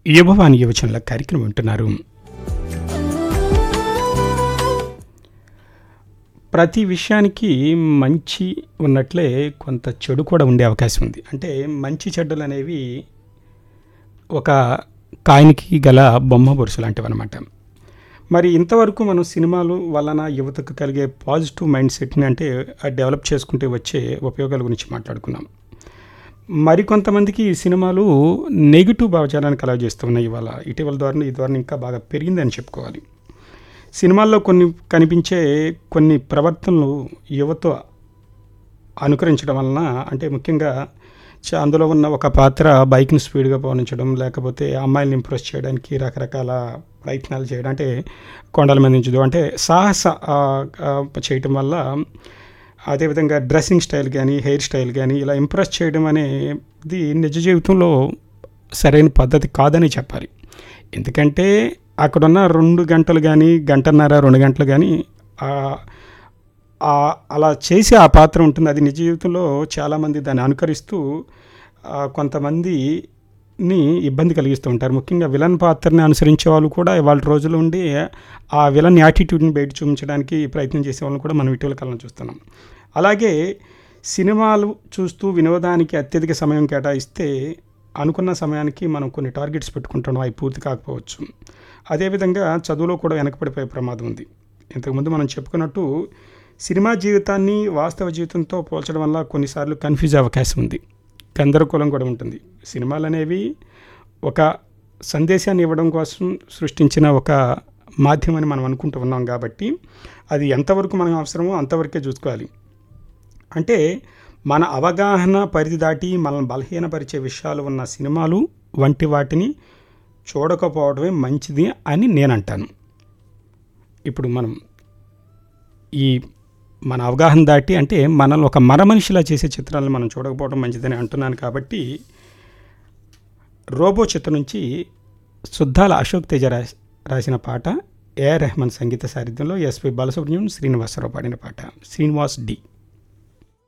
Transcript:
యువవాణి యువచనల కార్యక్రమం వింటున్నారు ప్రతి విషయానికి మంచి ఉన్నట్లే కొంత చెడు కూడా ఉండే అవకాశం ఉంది అంటే మంచి చెడ్డలు అనేవి ఒక కాయనికి గల బొమ్మ బొరుసు లాంటివి అనమాట మరి ఇంతవరకు మనం సినిమాలు వలన యువతకు కలిగే పాజిటివ్ మైండ్ సెట్ని అంటే డెవలప్ చేసుకుంటే వచ్చే ఉపయోగాల గురించి మాట్లాడుకున్నాం మరికొంతమందికి ఈ సినిమాలు నెగిటివ్ భావజాలాన్ని కలగజేస్తున్నాయి ఇవాళ ఇటీవల ద్వారా ఈ ద్వారా ఇంకా బాగా పెరిగిందని చెప్పుకోవాలి సినిమాల్లో కొన్ని కనిపించే కొన్ని ప్రవర్తనలు యువత అనుకరించడం వలన అంటే ముఖ్యంగా చ- అందులో ఉన్న ఒక పాత్ర బైక్ని స్పీడ్గా పోనించడం లేకపోతే అమ్మాయిని ఇంప్రెస్ చేయడానికి రకరకాల ప్రయత్నాలు చేయడం అంటే కొండల మీద నుంచడం అంటే సాహస ఆ, ఆ, చేయటం వల్ల అదేవిధంగా డ్రెస్సింగ్ స్టైల్ కానీ హెయిర్ స్టైల్ కానీ ఇలా ఇంప్రెస్ చేయడం అనేది నిజ జీవితంలో సరైన పద్ధతి కాదని చెప్పాలి ఎందుకంటే అక్కడున్న రెండు గంటలు కానీ గంటన్నర రెండు గంటలు కానీ ఆ- ఆ- అలా చేసే ఆ పాత్ర ఉంటుంది అది నిజ జీవితంలో చాలామంది దాన్ని అనుకరిస్తూ ఆ, కొంతమందిని ఇబ్బంది కలిగిస్తూ ఉంటారు ముఖ్యంగా విలన్ పాత్రని అనుసరించే వాళ్ళు కూడా వాళ్ళ రోజులు ఉండి ఆ విలన్ యాటిట్యూడ్ని బయట చూపించడానికి ప్రయత్నం చేసే వాళ్ళని కూడా మనం ఇటీవల కాలం చూస్తున్నాం అలాగే సినిమాలు చూస్తూ వినోదానికి అత్యధిక సమయం కేటాయిస్తే అనుకున్న సమయానికి మనం కొన్ని టార్గెట్స్ పెట్టుకుంటాం అవి పూర్తి కాకపోవచ్చు అదేవిధంగా చదువులో కూడా వెనకపడిపోయే ప్రమాదం ఉంది ఇంతకుముందు మనం చెప్పుకున్నట్టు సినిమా జీవితాన్ని వాస్తవ జీవితంతో పోల్చడం వల్ల కొన్నిసార్లు కన్ఫ్యూజ్ అవకాశం ఉంది గందరగోళం కూడా ఉంటుంది సినిమాలు అనేవి ఒక సందేశాన్ని ఇవ్వడం కోసం సృష్టించిన ఒక మాధ్యమం అని మనం అనుకుంటూ ఉన్నాం కాబట్టి అది ఎంతవరకు మనకు అవసరమో అంతవరకే చూసుకోవాలి అంటే మన అవగాహన పరిధి దాటి మనల్ని బలహీనపరిచే విషయాలు ఉన్న సినిమాలు వంటి వాటిని చూడకపోవడమే మంచిది అని నేను అంటాను ఇప్పుడు మనం ఈ మన అవగాహన దాటి అంటే మనల్ని ఒక మర మనిషిలా చేసే చిత్రాలను మనం చూడకపోవడం మంచిదని అంటున్నాను కాబట్టి రోబో చిత్రం నుంచి సుద్దాల అశోక్ తేజ రాస్- రాసిన పాట ఏఆర్ రెహమాన్ సంగీత సారథ్యంలో ఎస్పి బాలసుబ్రహ్మణ్యం శ్రీనివాసరావు పాడిన పాట శ్రీనివాస్ డి